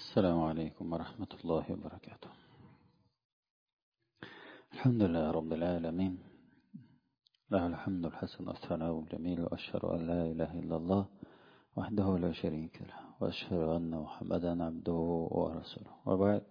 السلام عليكم ورحمة الله وبركاته الحمد لله رب العالمين له الحمد الحسن والثناء الجميل وأشهد أن لا إله إلا الله وحده لا شريك له وأشهد أن محمدا عبده ورسوله وبعد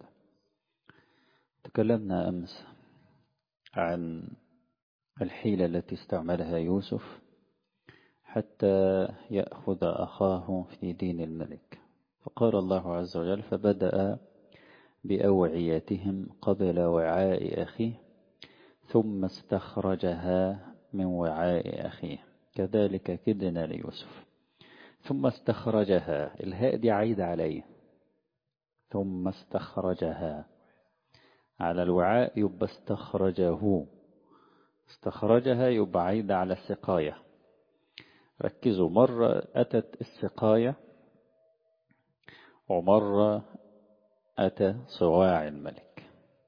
تكلمنا أمس عن الحيلة التي استعملها يوسف حتى يأخذ أخاه في دين الملك فقال الله عز وجل فبدأ بأوعيتهم قبل وعاء أخيه ثم استخرجها من وعاء أخيه كذلك كدنا ليوسف ثم استخرجها الهاء دي عيد عليه ثم استخرجها على الوعاء يبقى استخرجه استخرجها يبقى عيد على السقاية ركزوا مرة أتت السقاية ومرة أتى صواع الملك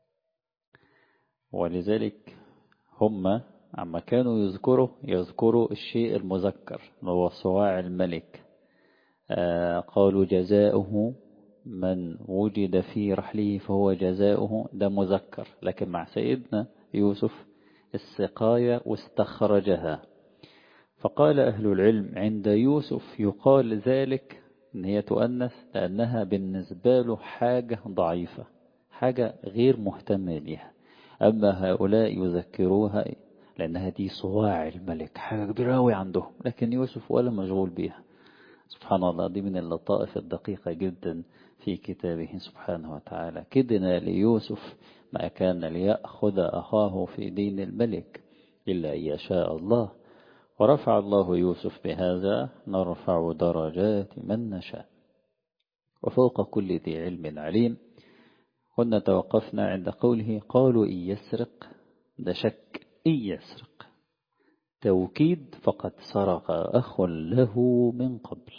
ولذلك هم عما كانوا يذكروا يذكروا الشيء المذكر هو صواع الملك آه قالوا جزاؤه من وجد في رحله فهو جزاؤه ده مذكر لكن مع سيدنا يوسف السقاية واستخرجها فقال أهل العلم عند يوسف يقال ذلك إن هي تؤنث لأنها بالنسبة له حاجة ضعيفة حاجة غير مهتم بها أما هؤلاء يذكروها لأنها دي صواع الملك حاجة كبيرة أوي عندهم لكن يوسف ولا مشغول بها سبحان الله دي من اللطائف الدقيقة جدا في كتابه سبحانه وتعالى كدنا ليوسف ما كان ليأخذ أخاه في دين الملك إلا أن يشاء الله ورفع الله يوسف بهذا نرفع درجات من نشاء وفوق كل ذي علم عليم كنا توقفنا عند قوله قالوا إن يسرق ده شك إن يسرق توكيد فقد سرق أخ له من قبل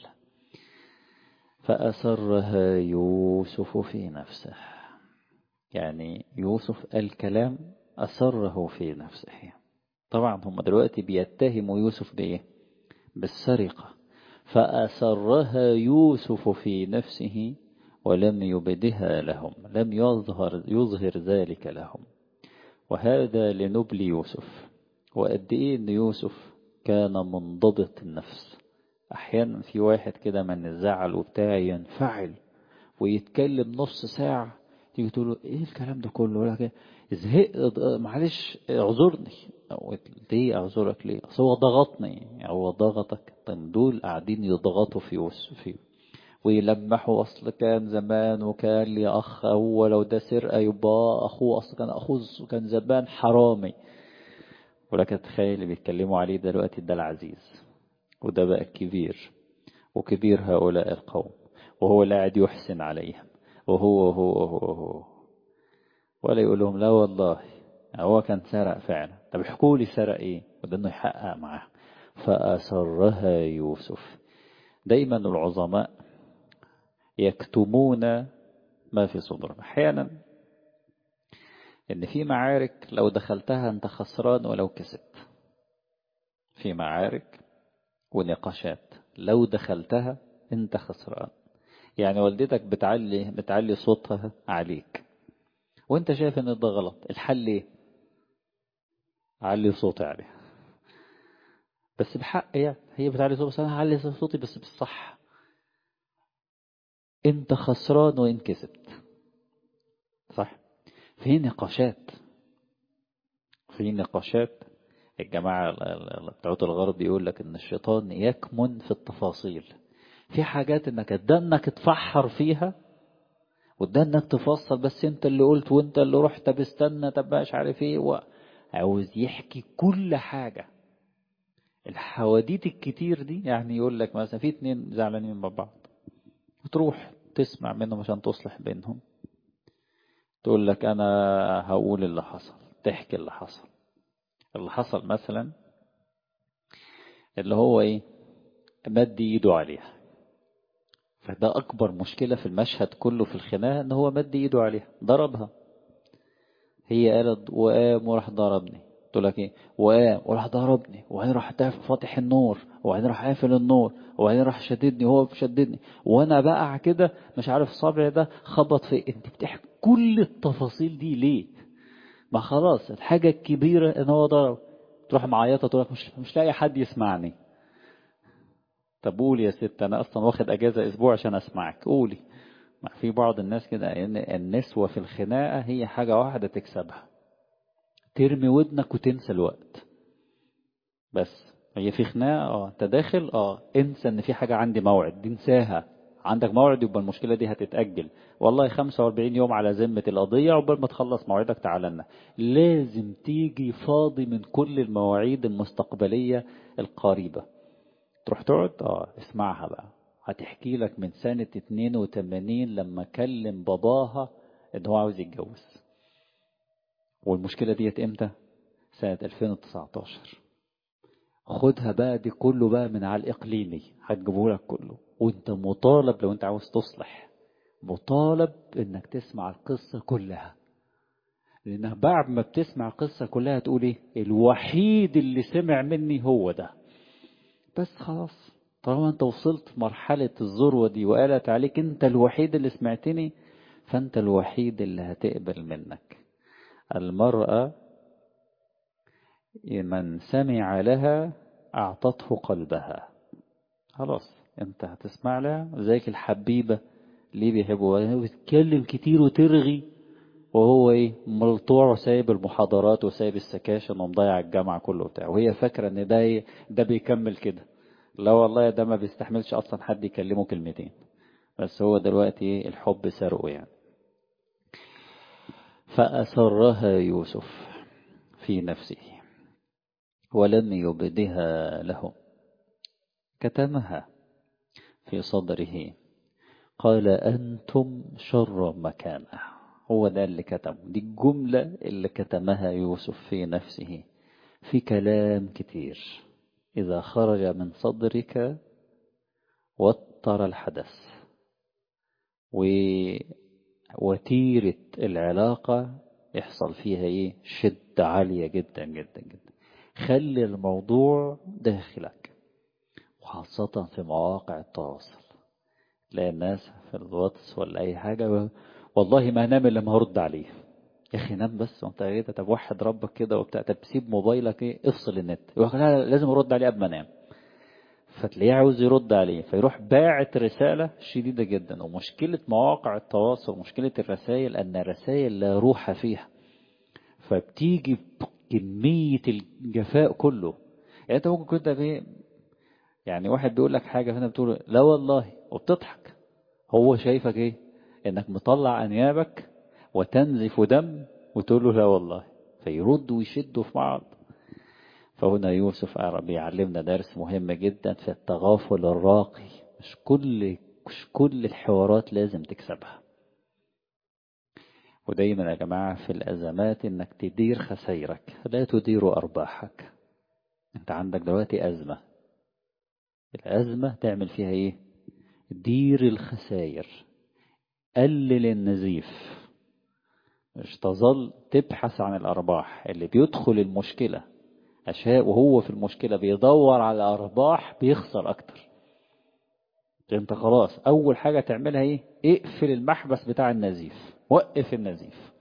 فأسرها يوسف في نفسه يعني يوسف الكلام أسره في نفسه طبعا هم دلوقتي بيتهموا يوسف بإيه بالسرقة فأسرها يوسف في نفسه ولم يبدها لهم لم يظهر, يظهر ذلك لهم وهذا لنبل يوسف وقد إيه إن يوسف كان منضبط النفس أحيانا في واحد كده من الزعل وبتاع ينفعل ويتكلم نص ساعة تيجي تقول له إيه الكلام ده كله ولا كده زهقت معلش اعذرني ليه اعذرك ليه اصل هو ضغطني هو ضغطك طيب دول قاعدين يضغطوا في وصفي ويلمحوا اصل كان زمان وكان لي اخ هو لو ده سرقه يبقى اخوه اصل كان اخوه كان زمان حرامي ولكن تخيل اللي بيتكلموا عليه دلوقتي ده العزيز وده بقى الكبير وكبير هؤلاء القوم وهو لا قاعد يحسن عليهم وهو هو هو هو ولا يقول لهم لا والله هو كان سرق فعلا طب احكوا لي سرق ايه وده انه يحقق معاه فأسرها يوسف دايما العظماء يكتمون ما في صدرهم احيانا ان في معارك لو دخلتها انت خسران ولو كسبت في معارك ونقاشات لو دخلتها انت خسران يعني والدتك بتعلي بتعلي صوتها عليك وانت شايف ان ده غلط الحل ايه علي صوتي عليها بس بحق يعني هي بتعلي صوتي بس انا هعلي صوتي بس بالصح انت خسران وان كسبت صح في نقاشات في نقاشات الجماعة بتوع الغرب يقول لك ان الشيطان يكمن في التفاصيل في حاجات انك ده انك تفحر فيها وده انك تفصل بس انت اللي قلت وانت اللي رحت طب استنى طب مش عارف ايه و... عاوز يحكي كل حاجة الحواديت الكتير دي يعني يقول لك مثلا في اتنين زعلانين مع بعض وتروح تسمع منهم عشان تصلح بينهم تقول لك انا هقول اللي حصل تحكي اللي حصل اللي حصل مثلا اللي هو ايه مد ايده عليها فده أكبر مشكلة في المشهد كله في الخناقة إن هو مد إيده عليها ضربها هي قالت وقام وراح ضربني تقول لك ايه وقام وراح ضربني وبعدين راح فاتح النور وبعدين راح قافل النور وبعدين راح شددني وهو شددني وانا بقع كده مش عارف صابعي ده خبط في انت بتحكي كل التفاصيل دي ليه ما خلاص الحاجة الكبيرة ان هو ضرب تروح معيطة تقول لك مش مش لاقي حد يسمعني طب قولي يا ست انا اصلا واخد اجازة اسبوع عشان اسمعك قولي ما في بعض الناس كده ان النسوة في الخناقة هي حاجة واحدة تكسبها ترمي ودنك وتنسى الوقت بس هي في خناقة اه انت داخل اه انسى ان في حاجة عندي موعد دي انساها عندك موعد يبقى المشكلة دي هتتأجل والله 45 يوم على ذمة القضية عقبال ما تخلص موعدك تعالى لنا لازم تيجي فاضي من كل المواعيد المستقبلية القريبة تروح تقعد اه اسمعها بقى هتحكي لك من سنة 82 لما كلم باباها ان هو عاوز يتجوز والمشكلة ديت امتى سنة 2019 خدها بقى دي كله بقى من على الإقليمي هتجيبه لك كله وانت مطالب لو انت عاوز تصلح مطالب انك تسمع القصة كلها لانها بعد ما بتسمع القصة كلها تقول ايه الوحيد اللي سمع مني هو ده بس خلاص طالما انت وصلت مرحلة الذروة دي وقالت عليك انت الوحيد اللي سمعتني فانت الوحيد اللي هتقبل منك المرأة من سمع لها أعطته قلبها خلاص انت هتسمع لها زيك الحبيبة ليه بيحبوا بتتكلم كتير وترغي وهو ايه ملطوع وسايب المحاضرات وسايب السكاشن ومضيع الجامعة كله بتاع وهي فاكرة ان ده ايه ده بيكمل كده لا والله ده ما بيستحملش اصلا حد يكلمه كلمتين بس هو دلوقتي ايه الحب سرقه يعني فأسرها يوسف في نفسه ولم يبدها له كتمها في صدره قال أنتم شر مكانه هو ده اللي كتمه دي الجملة اللي كتمها يوسف في نفسه في كلام كتير إذا خرج من صدرك وتر الحدث ووتيرة العلاقة يحصل فيها إيه شدة عالية جدا جدا جدا خلي الموضوع داخلك وخاصة في مواقع التواصل تلاقي الناس في الواتس ولا أي حاجة والله ما هنام إلا ما هرد عليه يا أخي نام بس وأنت إيه طب وحد ربك كده وبتاع طب سيب موبايلك إيه افصل النت يقول لا لازم أرد عليه قبل ما أنام فتلاقيه عاوز يرد عليه فيروح باعت رسالة شديدة جدا ومشكلة مواقع التواصل مشكلة الرسائل أن الرسائل لا روح فيها فبتيجي كمية الجفاء كله يعني أنت ممكن كنت بيه يعني واحد بيقول لك حاجة فأنت بتقول لا والله وبتضحك هو شايفك إيه إنك مطلع أنيابك وتنزف دم وتقول له لا والله فيرد ويشدوا في بعض فهنا يوسف بيعلمنا درس مهم جدا في التغافل الراقي مش كل مش كل الحوارات لازم تكسبها ودايما يا جماعة في الأزمات إنك تدير خسائرك لا تدير أرباحك أنت عندك دلوقتي أزمة الأزمة تعمل فيها إيه دير الخسائر قلل النزيف مش تظل تبحث عن الأرباح اللي بيدخل المشكلة أشياء وهو في المشكلة بيدور على أرباح بيخسر أكتر انت خلاص أول حاجة تعملها إيه اقفل المحبس بتاع النزيف وقف النزيف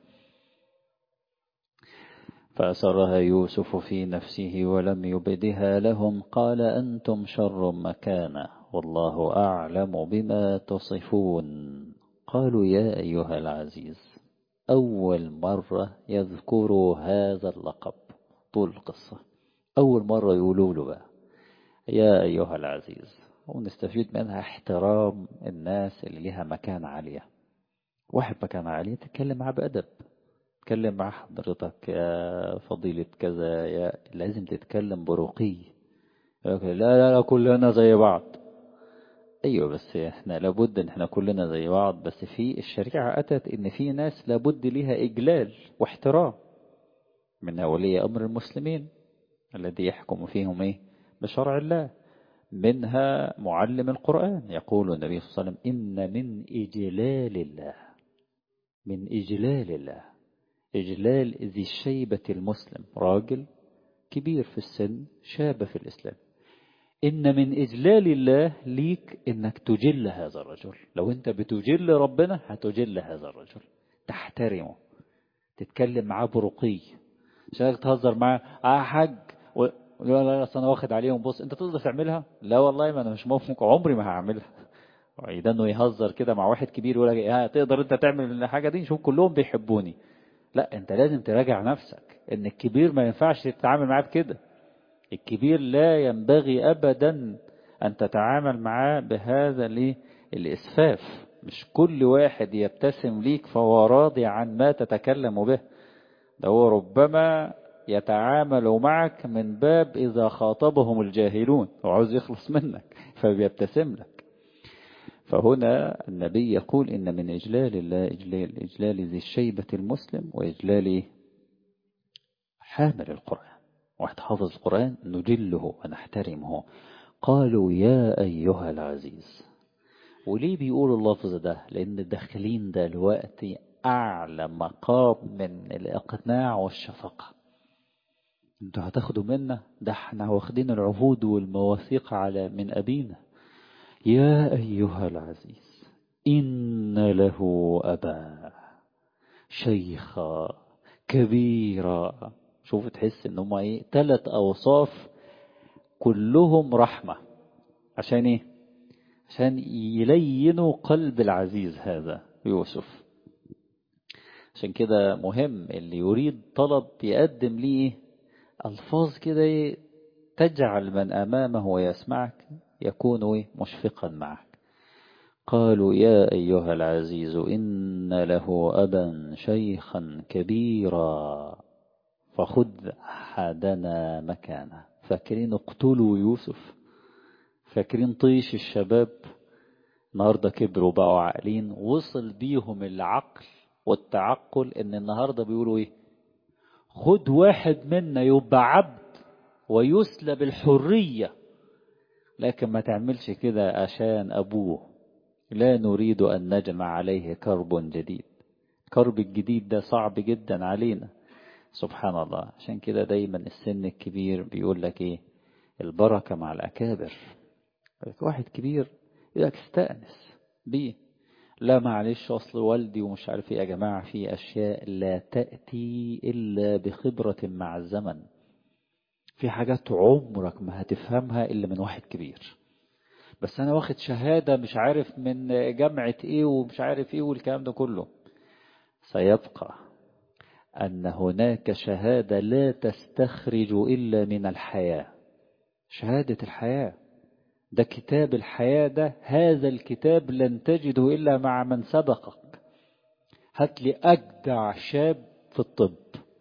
فأسرها يوسف في نفسه ولم يبدها لهم قال أنتم شر مكانه والله أعلم بما تصفون قالوا يا أيها العزيز أول مرة يذكروا هذا اللقب طول القصة أول مرة يقولوا له بقى يا أيها العزيز ونستفيد منها احترام الناس اللي لها مكان عالية واحد مكان عالية تتكلم معاه بأدب تتكلم مع حضرتك يا فضيلة كذا يا لازم تتكلم برقي لا لا لا كلنا زي بعض ايوه بس احنا لابد ان احنا كلنا زي بعض بس في الشريعة اتت ان في ناس لابد ليها اجلال واحترام من ولي امر المسلمين الذي يحكم فيهم ايه بشرع الله منها معلم القرآن يقول النبي صلى الله عليه وسلم إن من إجلال الله من إجلال الله إجلال ذي الشيبة المسلم راجل كبير في السن شاب في الإسلام إن من إجلال الله ليك إنك تجل هذا الرجل لو أنت بتجل ربنا هتجل هذا الرجل تحترمه تتكلم معاه برقي شغال تهزر معاه اه حاج و... لا لا لا انا واخد عليهم بص انت تقدر تعملها لا والله ما انا مش موافق عمري ما هعملها ده انه يهزر كده مع واحد كبير يقول لك اه تقدر انت تعمل الحاجه دي شوف كلهم بيحبوني لا انت لازم تراجع نفسك ان الكبير ما ينفعش تتعامل معاه بكده الكبير لا ينبغي ابدا ان تتعامل معاه بهذا الايه الاسفاف مش كل واحد يبتسم ليك فهو راضي عن ما تتكلم به ده هو ربما يتعامل معك من باب إذا خاطبهم الجاهلون هو عاوز يخلص منك فبيبتسم لك فهنا النبي يقول إن من إجلال الله إجلال, إجلال ذي الشيبة المسلم وإجلال حامل القرآن واحد حافظ القرآن نجله ونحترمه قالوا يا أيها العزيز وليه بيقولوا اللفظ ده لأن داخلين دلوقتي أعلى مقام من الإقناع والشفقة انتوا هتاخدوا منا ده احنا واخدين العهود والمواثيق على من أبينا يا أيها العزيز إن له أبا شيخا كبيرا شوف تحس ان هم ايه ثلاث اوصاف كلهم رحمة عشان ايه عشان يلينوا قلب العزيز هذا يوسف عشان كده مهم اللي يريد طلب يقدم ليه ألفاظ كده تجعل من أمامه ويسمعك يكون مشفقا معك قالوا يا أيها العزيز إن له أبا شيخا كبيرا فخذ أحدنا مكانه فاكرين اقتلوا يوسف فاكرين طيش الشباب النهاردة كبروا بقوا عاقلين وصل بيهم العقل والتعقل ان النهاردة بيقولوا ايه خد واحد منا يبقى عبد ويسلب الحرية لكن ما تعملش كده عشان أبوه لا نريد أن نجمع عليه كرب جديد كرب الجديد ده صعب جدا علينا سبحان الله عشان كده دايما السن الكبير بيقول لك ايه البركة مع الأكابر واحد كبير يقول لك استأنس بيه لا معلش أصل والدي ومش عارف ايه يا جماعة في أشياء لا تأتي إلا بخبرة مع الزمن في حاجات عمرك ما هتفهمها إلا من واحد كبير بس أنا واخد شهادة مش عارف من جامعة إيه ومش عارف إيه والكلام ده كله سيبقى أن هناك شهادة لا تستخرج إلا من الحياة شهادة الحياة ده كتاب الحياة ده هذا الكتاب لن تجده إلا مع من سبقك هات لي أجدع شاب في الطب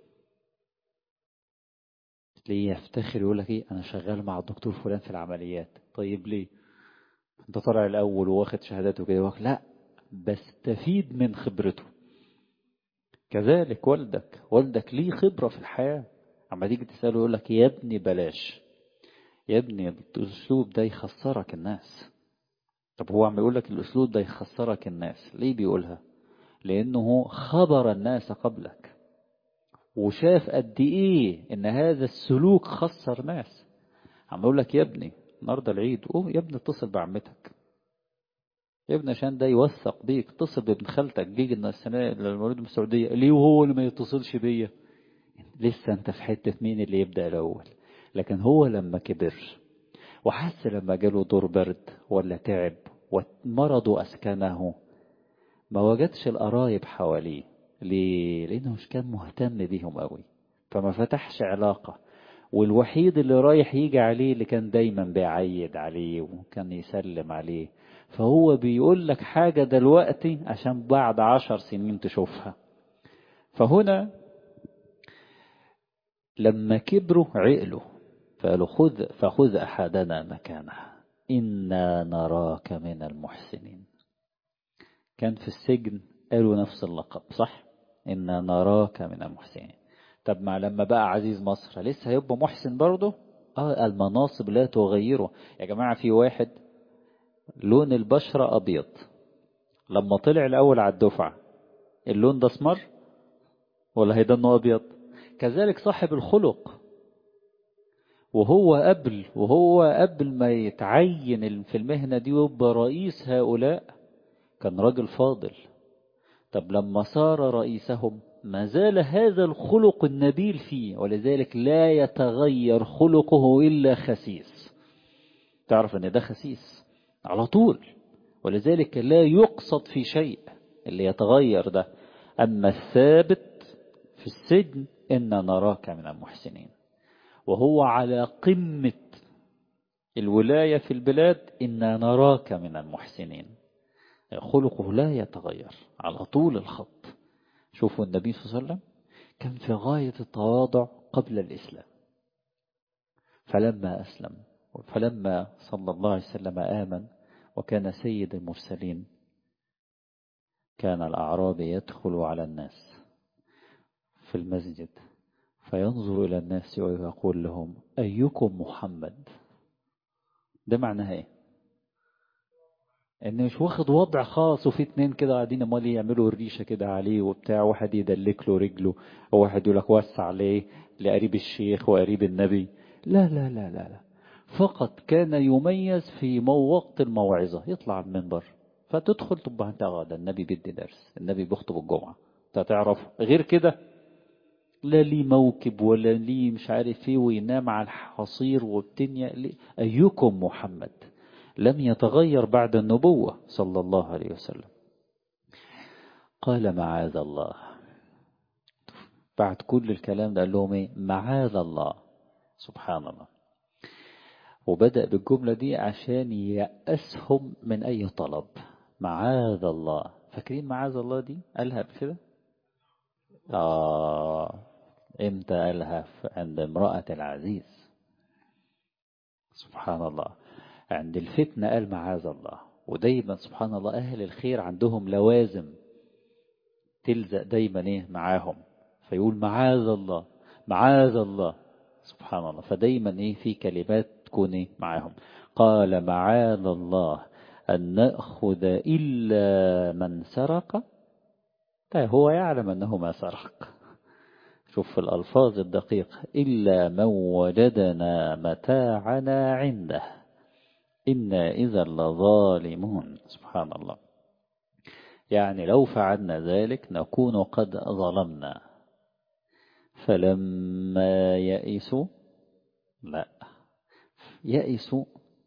ليه يفتخر يقول لك ايه انا شغال مع الدكتور فلان في العمليات طيب ليه انت طالع الاول واخد شهادات وكده لا بستفيد من خبرته كذلك والدك والدك ليه خبرة في الحياة اما تيجي تسأله يقول لك يا ابني بلاش يا ابني الاسلوب ده يخسرك الناس طب هو عم يقول لك الاسلوب ده يخسرك الناس ليه بيقولها لانه خبر الناس قبلك وشاف قد ايه ان هذا السلوك خسر ناس عم يقول لك يا ابني النهارده العيد اوه يا ابني اتصل بعمتك يا ابني عشان ده يوثق بيك اتصل بابن خالتك جيجي السنه المولود من السعوديه ليه وهو اللي ما يتصلش بيا لسه انت في حته مين اللي يبدا الاول لكن هو لما كبر وحس لما جاله دور برد ولا تعب ومرض اسكنه ما وجدش القرايب حواليه ليه؟ لأنه مش كان مهتم بيهم قوي فما فتحش علاقة والوحيد اللي رايح يجي عليه اللي كان دايما بيعيد عليه وكان يسلم عليه فهو بيقول لك حاجة دلوقتي عشان بعد عشر سنين تشوفها فهنا لما كبروا عقلوا فقالوا خذ فخذ أحدنا مكانه إنا نراك من المحسنين كان في السجن قالوا نفس اللقب صح إنا نراك من المحسنين طب ما لما بقى عزيز مصر لسه هيبقى محسن برضه اه المناصب لا تغيره يا جماعة في واحد لون البشرة أبيض لما طلع الأول على الدفعة اللون ده اسمر ولا هيدنه أبيض كذلك صاحب الخلق وهو قبل وهو قبل ما يتعين في المهنة دي ويبقى رئيس هؤلاء كان راجل فاضل طب لما صار رئيسهم ما زال هذا الخلق النبيل فيه ولذلك لا يتغير خلقه إلا خسيس تعرف ان ده خسيس على طول ولذلك لا يقصد في شيء اللي يتغير ده أما الثابت في السجن إن نراك من المحسنين وهو على قمة الولاية في البلاد إن نراك من المحسنين خلقه لا يتغير على طول الخط شوفوا النبي صلى الله عليه وسلم كان في غاية التواضع قبل الإسلام فلما أسلم فلما صلى الله عليه وسلم آمن وكان سيد المرسلين كان الأعرابي يدخل على الناس في المسجد فينظر إلى الناس ويقول لهم أيكم محمد ده معناها ايه ان مش واخد وضع خاص وفي اتنين كده قاعدين امال يعملوا الريشه كده عليه وبتاع واحد يدلك له رجله وواحد يقول لك وسع عليه لقريب الشيخ وقريب النبي لا لا لا لا لا فقط كان يميز في وقت الموعظه يطلع على المنبر فتدخل تبقى انت ده النبي بيدي درس النبي بيخطب الجمعه انت تعرف غير كده لا ليه موكب ولا ليه مش عارف ايه وينام على الحصير والدنيا ايكم محمد لم يتغير بعد النبوة صلى الله عليه وسلم قال معاذ الله بعد كل الكلام ده قال لهم ايه معاذ الله سبحان الله وبدأ بالجملة دي عشان يأسهم من أي طلب معاذ الله فاكرين معاذ الله دي قالها بكده آه امتى قالها عند امرأة العزيز سبحان الله عند الفتنة قال معاذ الله ودايما سبحان الله أهل الخير عندهم لوازم تلزق دايما ايه معاهم فيقول معاذ الله معاذ الله سبحان الله فدايما ايه في كلمات تكون ايه معاهم قال معاذ الله أن نأخذ إلا من سرق طيب هو يعلم أنه ما سرق شوف في الألفاظ الدقيقة إلا من وجدنا متاعنا عنده إنا إذا لظالمون سبحان الله يعني لو فعلنا ذلك نكون قد ظلمنا فلما يئسوا لا يئسوا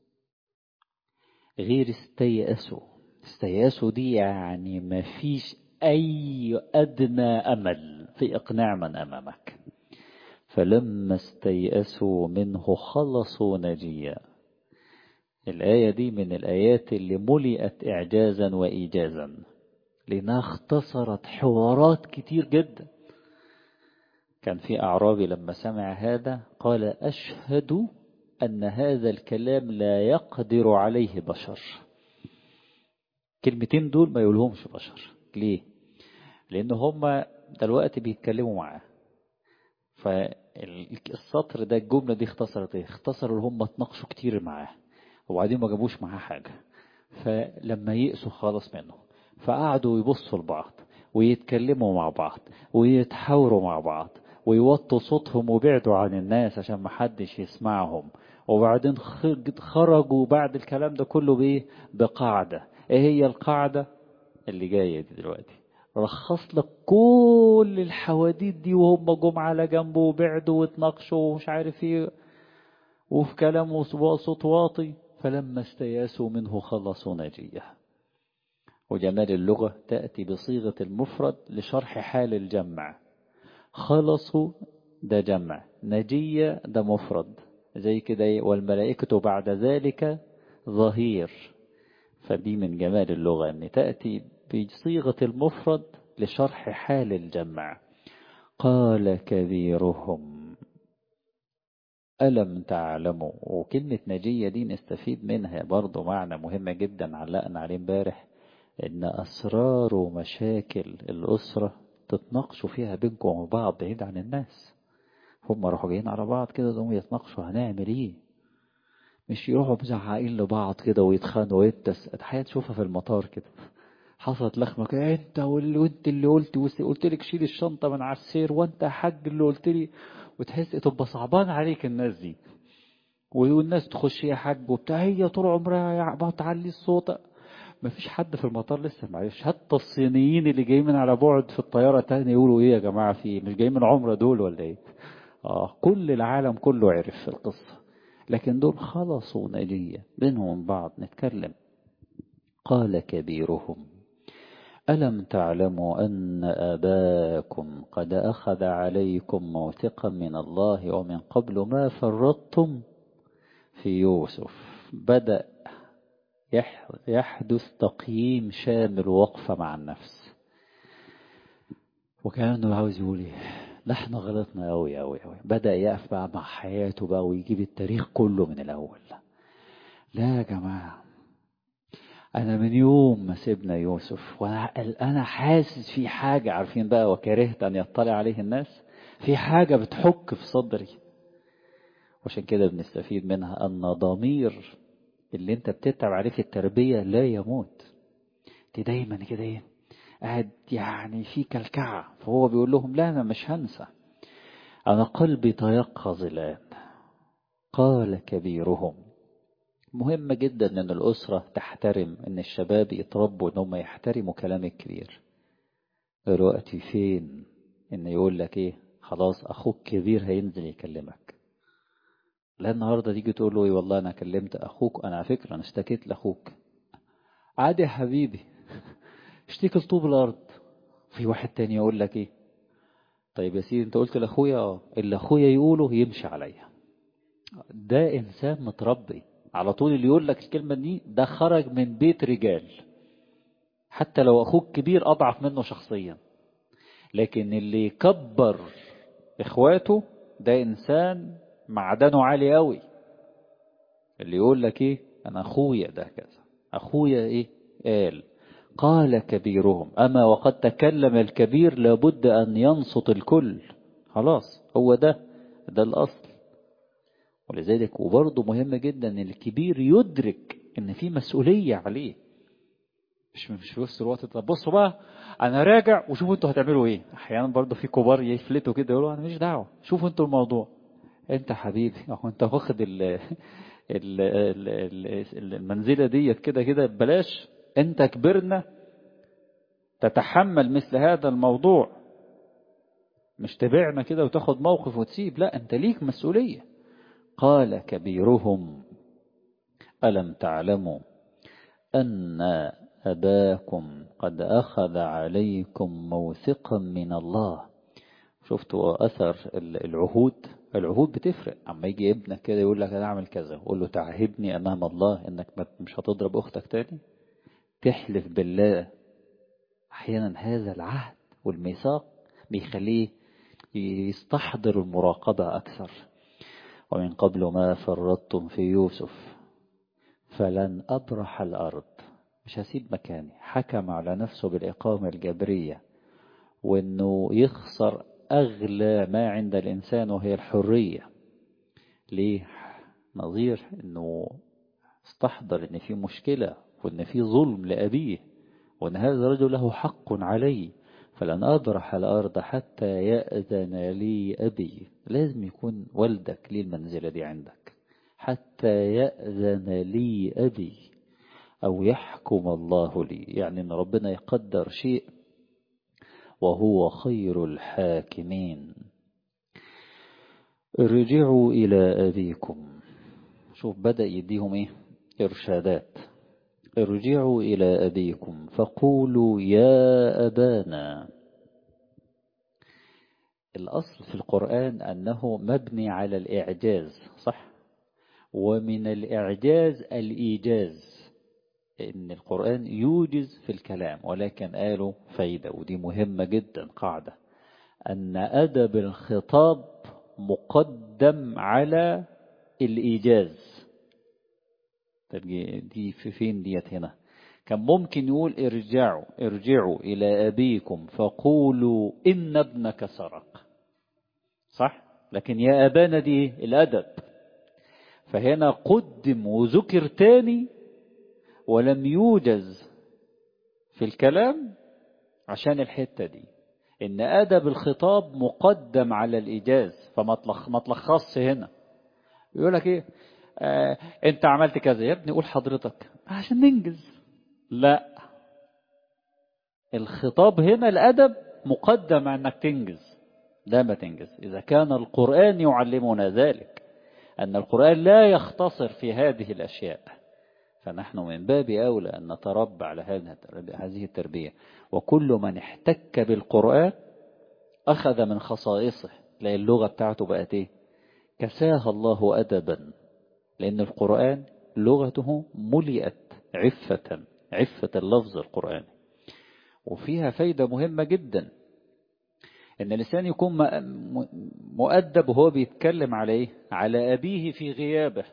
غير استيأسوا استيأسوا دي يعني ما فيش أي أدنى أمل في إقناع من أمامك فلما استيأسوا منه خلصوا نجيا الآية دي من الآيات اللي ملئت إعجازا وإيجازا لأنها اختصرت حوارات كتير جدا كان في أعرابي لما سمع هذا قال أشهد أن هذا الكلام لا يقدر عليه بشر كلمتين دول ما يقولهمش بشر ليه لأن هم دلوقتي بيتكلموا معاه فالسطر ده الجملة دي اختصرت ايه اختصروا اللي هم اتناقشوا كتير معاه وبعدين ما جابوش معاه حاجة فلما يئسوا خالص منه فقعدوا يبصوا لبعض ويتكلموا مع بعض ويتحاوروا مع بعض ويوطوا صوتهم وبعدوا عن الناس عشان ما حدش يسمعهم وبعدين خرجوا بعد الكلام ده كله بايه بقاعدة ايه هي القاعدة اللي جاية دي دلوقتي رخص لك كل الحواديت دي وهم جم على جنبه وبعدوا واتناقشوا ومش عارف ايه وفي كلامه صوت واطي فلما استياسوا منه خلصوا نجيه وجمال اللغة تأتي بصيغة المفرد لشرح حال الجمع خلصوا ده جمع نجية ده مفرد زي كده والملائكة بعد ذلك ظهير فدي من جمال اللغة أن تأتي بصيغة المفرد لشرح حال الجمع قال كبيرهم ألم تعلموا وكلمة نجية دي نستفيد منها برضو معنى مهمة جدا علقنا عليه امبارح إن أسرار ومشاكل الأسرة تتناقشوا فيها بينكم وبعض بعيد عن الناس هم راحوا جايين على بعض كده دول يتناقشوا هنعمل ايه مش يروحوا مزعقين لبعض كده ويتخانقوا وانت الحياة تشوفها في المطار كده حصلت لخمة كده انت واللي وانت اللي قلت قلت لك شيل الشنطة من على السير وانت يا حاج اللي قلت لي وتحس تبقى صعبان عليك الناس دي والناس تخش يا حاج وبتاع هي طول عمرها يا ما تعلي الصوت ما فيش حد في المطار لسه معلش حتى الصينيين اللي جايين من على بعد في الطيارة تاني يقولوا ايه يا جماعة في مش جايين من عمرة دول ولا ايه اه كل العالم كله عرف في القصة لكن دول خلصوا نجية بينهم بعض نتكلم قال كبيرهم ألم تعلموا أن أباكم قد أخذ عليكم موثقا من الله ومن قبل ما فرطتم في يوسف بدأ يحدث تقييم شامل وقفة مع النفس وكأنه عاوز يقول ايه لا احنا غلطنا قوي قوي قوي بدأ يقف بقى مع حياته بقى ويجيب التاريخ كله من الأول لا يا جماعة أنا من يوم ما سيبنا يوسف وأنا أنا حاسس في حاجة عارفين بقى وكرهت أن يطلع عليه الناس في حاجة بتحك في صدري وعشان كده بنستفيد منها أن ضمير اللي أنت بتتعب عليه في التربية لا يموت أنت دايما كده إيه قاعد يعني في كلكعة فهو بيقول لهم لا أنا مش هنسى أنا قلبي تيقظ الآن قال كبيرهم مهم جدا ان الاسرة تحترم ان الشباب يتربوا ان هم يحترموا كلام الكبير دلوقتي فين ان يقول لك ايه خلاص اخوك كبير هينزل يكلمك لا النهاردة تيجي تقول له ايه والله انا كلمت اخوك انا على فكرة انا اشتكيت لاخوك عادي يا حبيبي اشتكي لطوب الارض في واحد تاني يقول لك ايه طيب يا سيدي انت قلت لاخويا اه اللي اخويا يقوله يمشي عليا ده انسان متربي على طول اللي يقول لك الكلمة دي ده خرج من بيت رجال حتى لو أخوك كبير أضعف منه شخصيا لكن اللي يكبر إخواته ده إنسان معدنه عالي قوي اللي يقول لك إيه أنا أخويا ده كذا أخويا إيه قال قال كبيرهم أما وقد تكلم الكبير لابد أن ينصت الكل خلاص هو ده ده الأصل ولذلك وبرضه مهم جدا ان الكبير يدرك ان في مسؤولية عليه مش مش في وسط الوقت طب بصوا بقى انا راجع وشوفوا انتوا هتعملوا ايه احيانا برضه في كبار يفلتوا كده يقولوا انا مش دعوه شوفوا انتوا الموضوع انت حبيبي اهو انت واخد ال ال ال المنزله ديت كده كده ببلاش انت كبرنا تتحمل مثل هذا الموضوع مش تبعنا كده وتاخد موقف وتسيب لا انت ليك مسؤوليه قال كبيرهم ألم تعلموا أن أباكم قد أخذ عليكم موثقا من الله شفتوا أثر العهود العهود بتفرق أما يجي ابنك كده يقول لك أنا أعمل كذا قول له تعهدني أمام الله إنك مش هتضرب أختك تاني تحلف بالله أحيانا هذا العهد والميثاق بيخليه يستحضر المراقبة أكثر ومن قبل ما فرطتم في يوسف فلن أبرح الأرض مش هسيب مكاني حكم على نفسه بالإقامة الجبرية وإنه يخسر أغلى ما عند الإنسان وهي الحرية ليه نظير إنه استحضر إن في مشكلة وإن في ظلم لأبيه وإن هذا الرجل له حق علي فلن أبرح الأرض حتى يأذن لي أبي لازم يكون والدك ليه المنزلة دي عندك حتى يأذن لي أبي أو يحكم الله لي يعني أن ربنا يقدر شيء وهو خير الحاكمين ارجعوا إلى أبيكم شوف بدأ يديهم إيه إرشادات ارجعوا إلى أبيكم فقولوا يا أبانا الأصل في القرآن أنه مبني على الإعجاز صح ومن الإعجاز الإيجاز إن القرآن يوجز في الكلام ولكن قالوا فايدة ودي مهمة جدا قاعدة أن أدب الخطاب مقدم على الإيجاز دي في فين ديت هنا كان ممكن يقول ارجعوا ارجعوا إلى أبيكم فقولوا إن ابنك سرق صح لكن يا أبانا دي الأدب فهنا قدم وذكر تاني ولم يوجز في الكلام عشان الحتة دي إن أدب الخطاب مقدم على الإيجاز فما تلخصش هنا يقول لك إيه آه انت عملت كذا يا ابني قول حضرتك عشان ننجز لا الخطاب هنا الأدب مقدم أنك تنجز لا ما تنجز إذا كان القرآن يعلمنا ذلك أن القرآن لا يختصر في هذه الأشياء فنحن من باب أولى أن نتربى على هذه التربية وكل من احتك بالقرآن أخذ من خصائصه لأن اللغة بتاعته بقت إيه كساها الله أدبا لأن القرآن لغته ملئت عفة عفة اللفظ القرآني وفيها فايدة مهمة جدا ان الانسان يكون مؤدب وهو بيتكلم عليه على ابيه في غيابه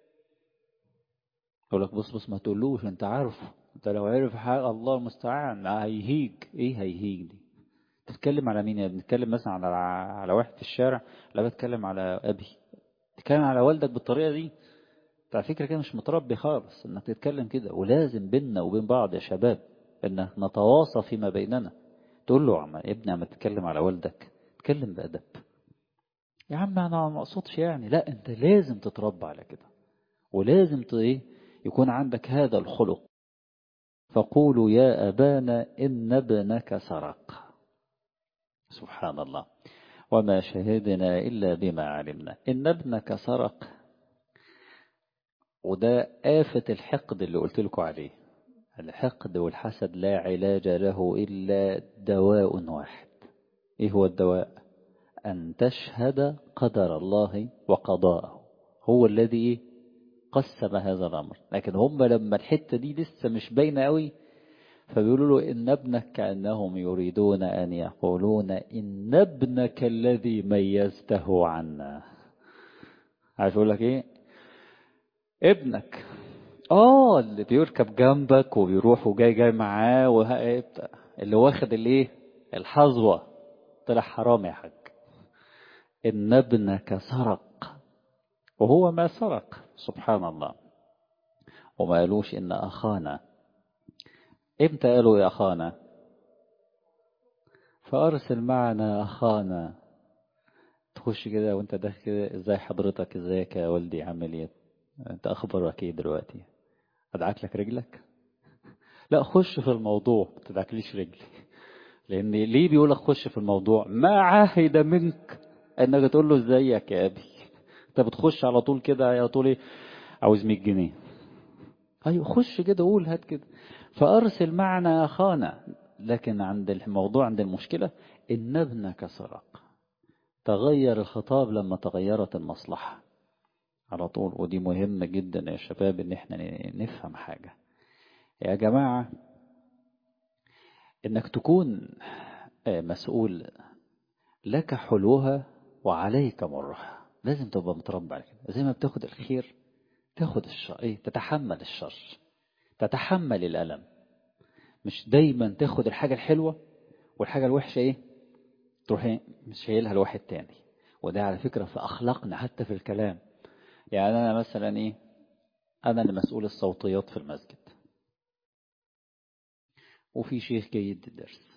يقول لك بص بص ما تقولوش انت عارفه انت لو عرف حاجه الله المستعان هيهيج ايه هيهيج دي تتكلم على مين بنتكلم مثلا على على واحد في الشارع لا بتكلم على ابي تتكلم على والدك بالطريقه دي انت على فكره كده مش متربي خالص انك تتكلم كده ولازم بيننا وبين بعض يا شباب ان نتواصى فيما بيننا تقول له عم يا ابني عم تتكلم على والدك اتكلم بأدب يا عم انا ما اقصدش يعني لا انت لازم تتربى على كده ولازم ايه يكون عندك هذا الخلق فقولوا يا أبانا إن ابنك سرق سبحان الله وما شهدنا إلا بما علمنا إن ابنك سرق وده آفة الحقد اللي قلت لكم عليه الحقد والحسد لا علاج له إلا دواء واحد إيه هو الدواء أن تشهد قدر الله وقضاءه هو الذي قسم هذا الأمر لكن هم لما الحتة دي لسه مش باينة قوي فبيقولوا له إن ابنك كأنهم يريدون أن يقولون إن ابنك الذي ميزته عنا عارف يقول لك إيه ابنك اه اللي بيركب جنبك وبيروح وجاي جاي معاه وه... اللي واخد الايه الحظوة طلع حرام يا حاج ان ابنك سرق وهو ما سرق سبحان الله وما قالوش ان اخانا امتى قالوا يا اخانا فارسل معنا اخانا تخش كده وانت داخل كده ازاي حضرتك ازيك يا والدي عامل ايه انت اخبارك ايه دلوقتي ادعك لك رجلك لا خش في الموضوع ما تدعكليش رجلي لان ليه بيقول لك خش في الموضوع ما عاهد منك انك تقول له ازيك يا ابي انت بتخش على طول كده يا طول ايه عاوز 100 جنيه ايوه خش كده قول هات كده فارسل معنا اخانا لكن عند الموضوع عند المشكله ان ابنك سرق تغير الخطاب لما تغيرت المصلحه على طول ودي مهمة جدا يا شباب ان احنا نفهم حاجة يا جماعة انك تكون مسؤول لك حلوها وعليك مرها لازم تبقى متربع على كده زي ما بتاخد الخير تاخد الشر ايه تتحمل الشر تتحمل الألم مش دايما تاخد الحاجة الحلوة والحاجة الوحشة ايه تروح ايه مش شايلها لواحد تاني وده على فكرة في أخلاقنا حتى في الكلام يعني أنا مثلا إيه أنا اللي مسؤول الصوتيات في المسجد وفي شيخ جاي يدي الدرس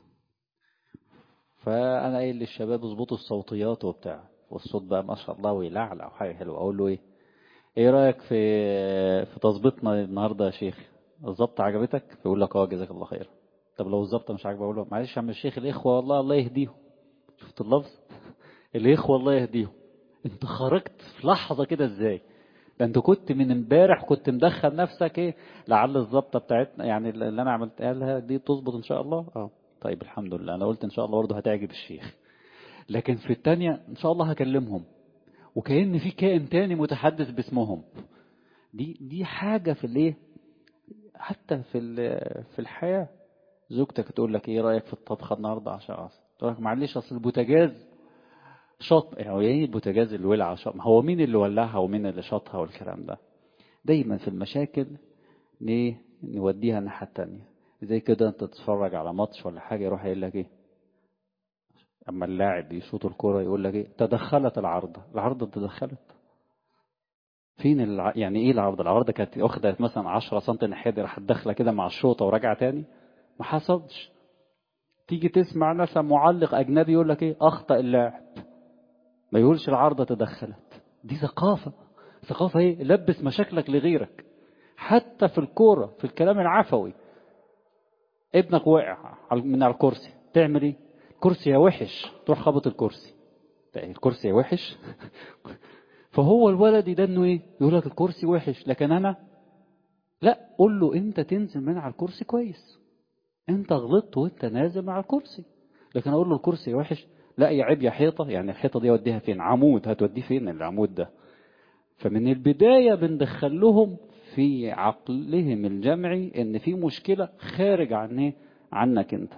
فأنا قايل للشباب اظبطوا الصوتيات وبتاع والصوت بقى ما شاء الله ويلعلع وحاجة حلوة أقول له إيه إيه رأيك في في تظبيطنا النهاردة يا شيخ الظبطة عجبتك فيقول لك اه جزاك الله خير طب لو الظبطة مش عاجبه أقول له معلش يا عم الشيخ الإخوة والله الله يهديهم شفت اللفظ الإخوة الله يهديهم انت خرجت في لحظة كده ازاي ده انت كنت من امبارح كنت مدخل نفسك ايه لعل الظبطه بتاعتنا يعني اللي انا عملتها لها دي تظبط ان شاء الله اه طيب الحمد لله انا قلت ان شاء الله برضه هتعجب الشيخ لكن في الثانيه ان شاء الله هكلمهم وكأن في كائن تاني متحدث باسمهم دي دي حاجه في الايه حتى في في الحياه زوجتك تقول لك ايه رايك في الطبخه النهارده عشان تقول لك معلش اصل البوتاجاز شط يعني ايه البوتاجاز اللي ولع شط هو مين اللي ولعها ومين اللي شطها والكلام ده دايما في المشاكل ليه نوديها الناحيه التانية زي كده انت تتفرج على ماتش ولا حاجه يروح يقول لك ايه اما اللاعب يشوط الكرة يقول لك ايه تدخلت العارضه العارضه تدخلت فين الع... يعني ايه العارضه العارضه كانت واخده مثلا 10 سم الناحيه دي راحت داخله كده مع الشوطه وراجعه تاني ما حصلش تيجي تسمع مثلا معلق اجنبي يقول لك ايه اخطا اللاعب ما يقولش العارضة تدخلت دي ثقافة ثقافة ايه لبس مشاكلك لغيرك حتى في الكورة في الكلام العفوي ابنك وقع من على الكرسي تعمل ايه الكرسي يا وحش تروح خبط الكرسي الكرسي يا وحش فهو الولد ده انه ايه يقول لك الكرسي وحش لكن انا لا قول له انت تنزل من على الكرسي كويس انت غلطت وانت نازل من على الكرسي لكن اقول له الكرسي وحش لا يا عيب يا حيطه يعني الحيطه دي اوديها فين عمود هتوديه فين العمود ده فمن البدايه بندخل لهم في عقلهم الجمعي ان في مشكله خارج عن ايه عنك انت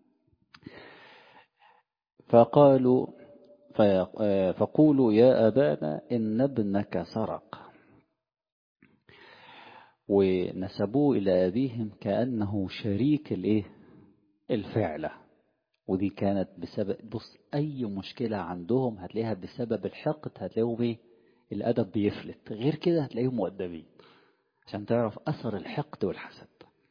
فقالوا فقولوا يا أبانا إن ابنك سرق ونسبوه إلى أبيهم كأنه شريك الإيه الفعلة ودي كانت بسبب بص أي مشكلة عندهم هتلاقيها بسبب الحقد هتلاقيهم إيه الأدب بيفلت غير كده هتلاقيهم مؤدبين عشان تعرف أثر الحقد والحسد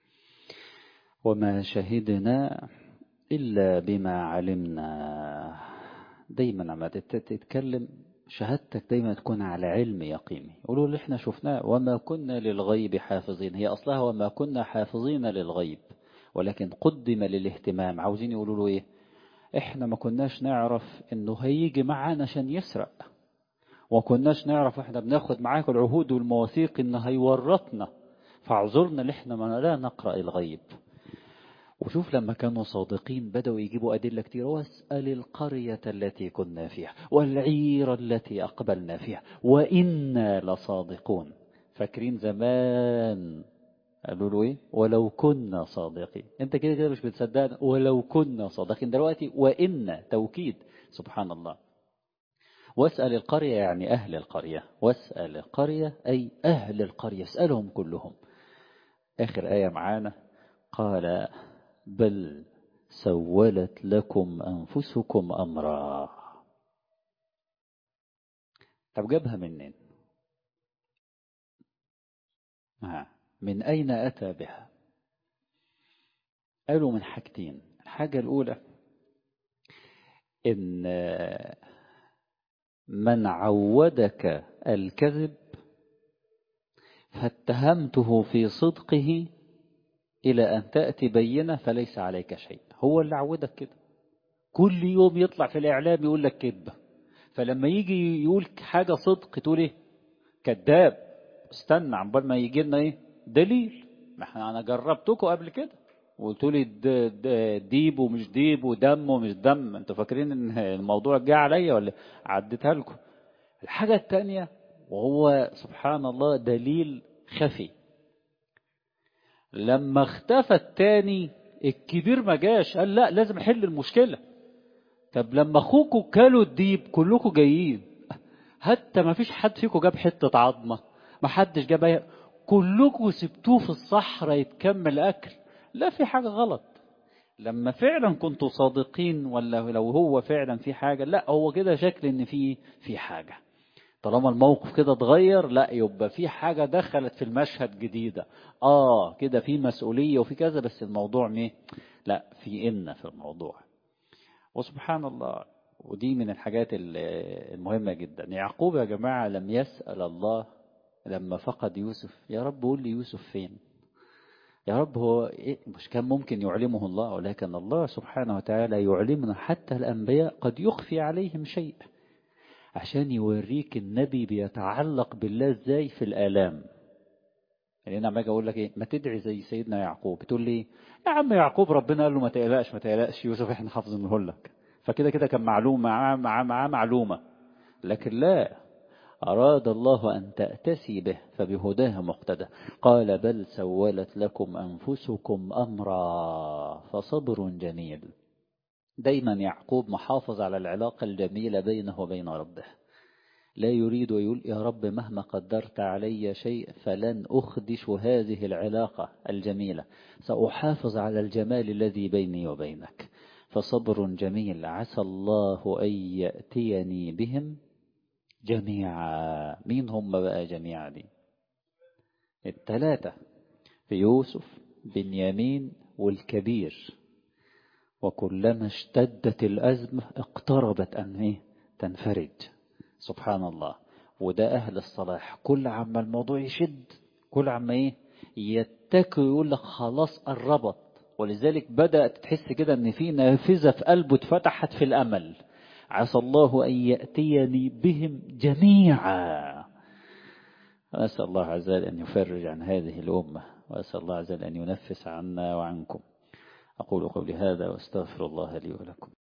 وما شهدنا إلا بما علمنا دايما لما تتكلم شهادتك دايما تكون على علم يقيني يقولوا اللي احنا شفناه وما كنا للغيب حافظين هي أصلها وما كنا حافظين للغيب ولكن قدم للاهتمام عاوزين يقولوا له ايه احنا ما كناش نعرف انه هيجي معانا عشان يسرق وكناش نعرف احنا بناخد معاك العهود والمواثيق انه هيورطنا فاعذرنا اللي احنا ما لا نقرأ الغيب وشوف لما كانوا صادقين بدأوا يجيبوا أدلة كتير واسأل القرية التي كنا فيها والعير التي أقبلنا فيها وإنا لصادقون فاكرين زمان قالوا له ايه ولو كنا صادقين انت كده كده مش بتصدقنا ولو كنا صادقين دلوقتي وإن توكيد سبحان الله واسأل القرية يعني أهل القرية واسأل القرية أي أهل القرية اسألهم كلهم آخر آية معانا قال بل سولت لكم أنفسكم أمرا طب جابها منين آه. من أين أتى بها قالوا من حاجتين الحاجة الأولى إن من عودك الكذب فاتهمته في صدقه إلى أن تأتي بينة فليس عليك شيء هو اللي عودك كده كل يوم يطلع في الإعلام يقول لك كذبة فلما يجي يقول حاجة صدق تقول إيه كذاب استنى عقبال ما يجي لنا إيه دليل ما احنا أنا جربتكم قبل كده وقلت لي ديب ومش ديب ودم ومش دم انتوا فاكرين ان الموضوع جه عليا ولا عديتها لكم الحاجة الثانية وهو سبحان الله دليل خفي لما اختفى التاني الكبير ما جاش قال لا لازم احل المشكلة طب لما اخوكوا كلوا الديب كلكم جايين حتى ما فيش حد فيكم جاب حتة عظمة ما حدش جاب اي كلكم سبتوه في الصحراء يتكمل اكل لا في حاجة غلط لما فعلا كنتوا صادقين ولا لو هو فعلا في حاجة لا هو كده شكل ان في في حاجة طالما الموقف كده اتغير لا يبقى في حاجة دخلت في المشهد جديدة اه كده في مسؤولية وفي كذا بس الموضوع ميه لا في إن في الموضوع وسبحان الله ودي من الحاجات المهمة جدا يعقوب يا جماعة لم يسأل الله لما فقد يوسف يا رب قول لي يوسف فين يا رب هو إيه مش كان ممكن يعلمه الله ولكن الله سبحانه وتعالى يعلمنا حتى الأنبياء قد يخفي عليهم شيء عشان يوريك النبي بيتعلق بالله ازاي في الآلام يعني انا لما اقول لك ايه ما تدعي زي سيدنا يعقوب بتقول لي يا عم يعقوب ربنا قال له ما تقلقش ما تقلقش يوسف احنا حافظينه لك فكده كده كان معلومه معاه معاه معاه معلومه لكن لا أراد الله أن تأتسي به فبهداه مقتدى قال بل سولت لكم أنفسكم أمرا فصبر جميل دايما يعقوب محافظ على العلاقة الجميلة بينه وبين ربه لا يريد ويقول يا رب مهما قدرت علي شيء فلن أخدش هذه العلاقة الجميلة سأحافظ على الجمال الذي بيني وبينك فصبر جميل عسى الله أن يأتيني بهم جميعا مين هم بقى جميعا دي الثلاثة في يوسف بنيامين والكبير وكلما اشتدت الأزمة اقتربت أن ايه تنفرج سبحان الله وده أهل الصلاح كل عما الموضوع يشد كل عما إيه يتكي ويقول لك خلاص قربت ولذلك بدأت تحس كده إن في نافذة في قلبه اتفتحت في الأمل عسى الله أن يأتيني بهم جميعا وأسأل الله عز وجل أن يفرج عن هذه الأمة وأسأل الله عز وجل أن ينفس عنا وعنكم أقول قولي هذا وأستغفر الله لي ولكم